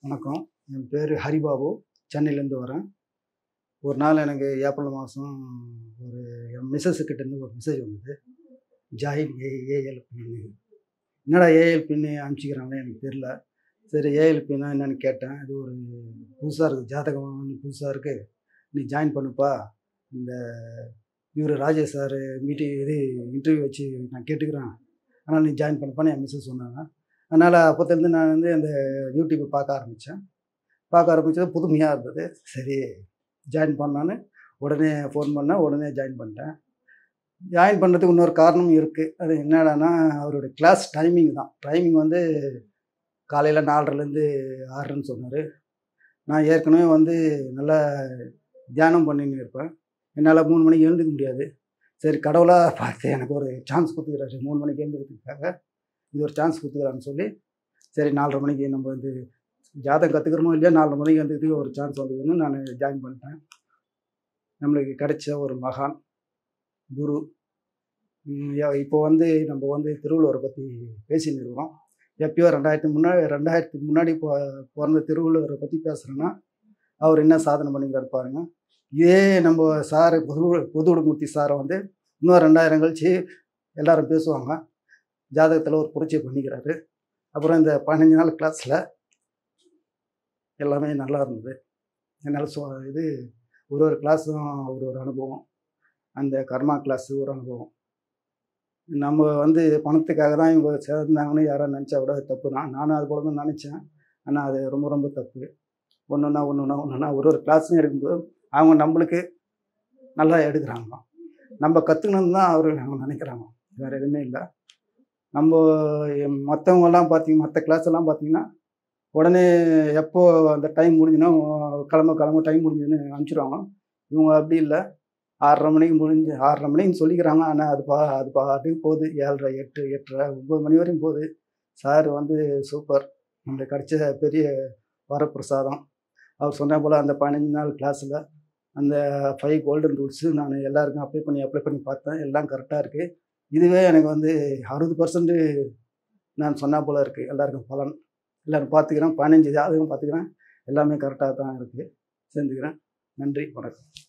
வணக்கம் என் பேர் ஹரிபாபு சென்னையிலேருந்து வரேன் ஒரு நாள் எனக்கு ஏப்ரல் மாதம் ஒரு என் மிஸ்ஸஸ் கிட்டேருந்து ஒரு மெசேஜ் வந்தது ஜாயின் ஏ ஏஎல்பின்னு என்னடா ஏஎல்பின்னு அனுப்பிச்சிக்கிறாங்களே எனக்கு தெரில சரி ஏஎல்பின்னா என்னன்னு கேட்டேன் இது ஒரு புதுசாக இருக்குது ஜாதகம் புதுசாக இருக்குது நீ ஜாயின் பண்ணுப்பா இந்த இவர் ராஜேஷ் சார் மீட்டிங் இது இன்டர்வியூ வச்சு நான் கேட்டுக்கிறேன் ஆனால் நீ ஜாயின் பண்ணப்பான்னு என் மிஸ்ஸஸ் சொன்னாங்க அதனால் அப்போத்துலேருந்து நான் வந்து அந்த யூடியூப்பை பார்க்க ஆரம்பித்தேன் பார்க்க ஆரம்பித்தது புதுமையாக இருந்தது சரி ஜாயின் பண்ணான்னு உடனே ஃபோன் பண்ணேன் உடனே ஜாயின் பண்ணிட்டேன் ஜாயின் பண்ணுறதுக்கு இன்னொரு காரணமும் இருக்குது அது என்னடான்னா அவருடைய கிளாஸ் டைமிங் தான் டைமிங் வந்து காலையில் நாலரைலேருந்து ஆறுன்னு சொன்னார் நான் ஏற்கனவே வந்து நல்லா தியானம் பண்ணின்னு இருப்பேன் என்னால் மூணு மணிக்கு எழுந்துக்க முடியாது சரி கடவுளாக பார்த்து எனக்கு ஒரு சான்ஸ் கொடுத்துக்கிறாரு மூணு மணிக்கு எழுந்துக்கிறதுக்காக இது ஒரு சான்ஸ் கொடுத்துக்கிறான்னு சொல்லி சரி நாலரை மணிக்கு நம்ம வந்து ஜாதகம் கற்றுக்கிறோமோ இல்லையா நாலரை மணிக்கு எழுந்துக்கிறதுக்கு ஒரு சான்ஸ் வந்ததுன்னு நான் ஜாயின் பண்ணிட்டேன் நம்மளுக்கு கிடைச்ச ஒரு மகான் குரு உம் யா- இப்போ வந்து நம்ம வந்து திருவள்ளுவரை பற்றி பேசின்னு இருக்கிறோம் எப்பயோ ரெண்டாயிரத்து முன்னாடி ரெண்டாயிரத்துக்கு முன்னாடி பொ பிறந்த திருவள்ளுவரை பற்றி பேசுகிறேன்னா அவர் என்ன சாதனை பண்ணிக்கிறாரு பாருங்க இதே நம்ம சார் புது புதுவுடமூர்த்தி சாரை வந்து இன்னும் ரெண்டாயிரம் கழிச்சு எல்லாரும் பேசுவாங்க ஜாதகத்தில் ஒரு புரட்சியை பண்ணிக்கிறாரு அப்புறம் இந்த பதினஞ்சு நாள் கிளாஸில் எல்லாமே நல்லா இருந்தது என்னால் சொ இது ஒரு ஒரு கிளாஸும் ஒரு ஒரு அனுபவம் அந்த கர்மா கிளாஸ் ஒரு அனுபவம் நம்ம வந்து பணத்துக்காக தான் இவங்க சேர்ந்தாங்கன்னு யாராவது நினச்சா கூட அது தப்பு தான் நானும் அது போல தான் நினச்சேன் ஆனால் அது ரொம்ப ரொம்ப தப்பு ஒன்றுனா ஒன்றுனா ஒன்றுனா ஒரு ஒரு கிளாஸும் எடுக்கும்போது அவங்க நம்மளுக்கு நல்லா எடுக்கிறாங்க நம்ம கற்றுக்கணுன்னு தான் அவர் அவங்க நினைக்கிறாங்க வேறு எதுவுமே இல்லை நம்ம மற்றவங்கெல்லாம் பார்த்தீங்க மற்ற கிளாஸ் எல்லாம் பார்த்தீங்கன்னா உடனே எப்போ அந்த டைம் முடிஞ்சுன்னா கிளம்ப கிளம்ப டைம் முடிஞ்சுதுன்னு அனுப்பிச்சிடுவாங்க இவங்க அப்படி இல்லை ஆறரை மணிக்கு முடிஞ்சு ஆறரை மணிக்கு சொல்லிக்கிறாங்க ஆனால் அது பா அது பாட்டுக்கு போகுது ஏழரை எட்டு எட்டரை ஒம்பது மணி வரையும் போகுது சார் வந்து சூப்பர் நம்மளுக்கு கிடைச்ச பெரிய வரப்பிரசாதம் அவர் சொன்ன போல் அந்த பதினஞ்சு நாள் கிளாஸில் அந்த ஃபைவ் கோல்டன் ரூல்ஸு நான் எல்லாருக்கும் அப்ளை பண்ணி அப்ளை பண்ணி பார்த்தேன் எல்லாம் கரெக்டாக இருக்குது இதுவே எனக்கு வந்து அறுபது பர்சன்ட் நான் சொன்னா போல் இருக்குது எல்லாருக்கும் பலன் எல்லோரும் பார்த்துக்கிறேன் பதினஞ்சு ஜாதகம் பார்த்துக்கிறேன் எல்லாமே கரெக்டாக தான் இருக்குது சேர்ந்துக்கிறேன் நன்றி வணக்கம்